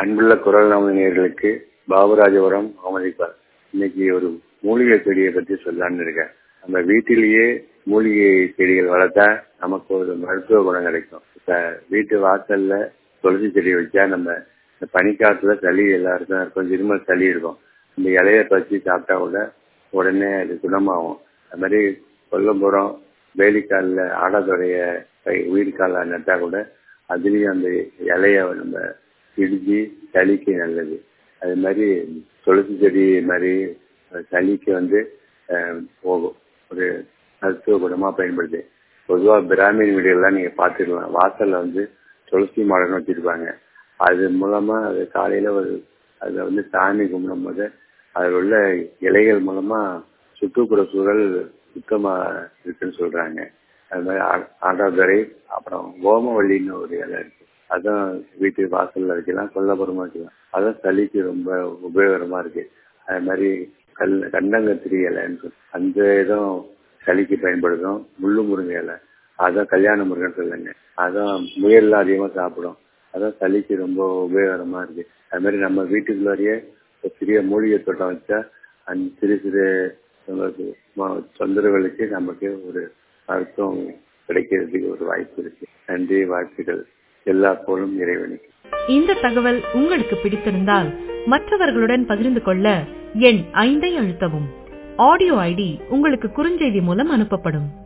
அன்புள்ள குரல் நமது நேர்களுக்கு பாபுராஜபுரம் அமதிப்பார் இன்னைக்கு ஒரு மூலிகை செடியை பத்தி சொல்லலாம்னு இருக்கேன் நம்ம வீட்டிலேயே மூலிகை செடிகள் வளர்த்தா நமக்கு ஒரு மருத்துவ குணம் கிடைக்கும் இப்ப வீட்டு வாசல்ல துளசி செடி வச்சா நம்ம இந்த பனிக்காலத்துல சளி எல்லாருக்கும் இருக்கும் இருமல் சளி இருக்கும் இந்த இலைய பறிச்சு சாப்பிட்டா கூட உடனே அது குணமாகும் அது மாதிரி கொல்லம்புறம் வேலிக்காலில் ஆடாதோடைய உயிர் கால நட்டா கூட அதுலேயும் அந்த இலைய நம்ம இடிஞ்சு சளிக்கு நல்லது அது மாதிரி துளசி செடி மாதிரி சளிக்கு வந்து போகும் ஒரு மருத்துவ குணமாக பயன்படுது பொதுவாக பிராமின் வீடுகள்லாம் நீங்கள் பார்த்துக்கலாம் வாசலில் வந்து துளசி மாடன்னு வச்சுருப்பாங்க அது மூலமாக அது காலையில் ஒரு அதில் வந்து சாமி கும்பிடும் போது அதில் உள்ள இலைகள் மூலமாக சுற்றுப்புற சூழல் சுத்தமாக இருக்குன்னு சொல்கிறாங்க அது மாதிரி ஆடாதுறை அப்புறம் ஓமவல்லின்னு ஒரு இலை இருக்கு அதான் வீட்டு வாசலில் வைக்கலாம் கொல்லப்புறமா வைக்கலாம் அதான் சளிக்கு ரொம்ப உபயோகரமாக இருக்கு அது மாதிரி கல் கண்டங்கத்திரி இலைன்னு சொல்லி அந்த இதுவும் சளிக்கு பயன்படுத்தும் முள்ளு முருங்கை இலை அதான் கல்யாண முருகன் சொல்லுங்க அதான் முயல்லாம் அதிகமாக சாப்பிடும் அதான் சளிக்கு ரொம்ப உபயோகரமாக இருக்கு அது மாதிரி நம்ம வீட்டுக்குள்ளாரியே ஒரு சிறிய மூலிகை தோட்டம் வச்சா அந்த சிறு சிறு தொந்தரவுகளுக்கு நமக்கு ஒரு மருத்துவம் கிடைக்கிறதுக்கு ஒரு வாய்ப்பு இருக்கு நன்றி வாழ்த்துக்கள் எல்லா போலும் இறைவனுக்கு இந்த தகவல் உங்களுக்கு பிடித்திருந்தால் மற்றவர்களுடன் பகிர்ந்து கொள்ள எண் ஐந்தை அழுத்தவும் ஆடியோ ஐடி உங்களுக்கு குறுஞ்செய்தி மூலம் அனுப்பப்படும்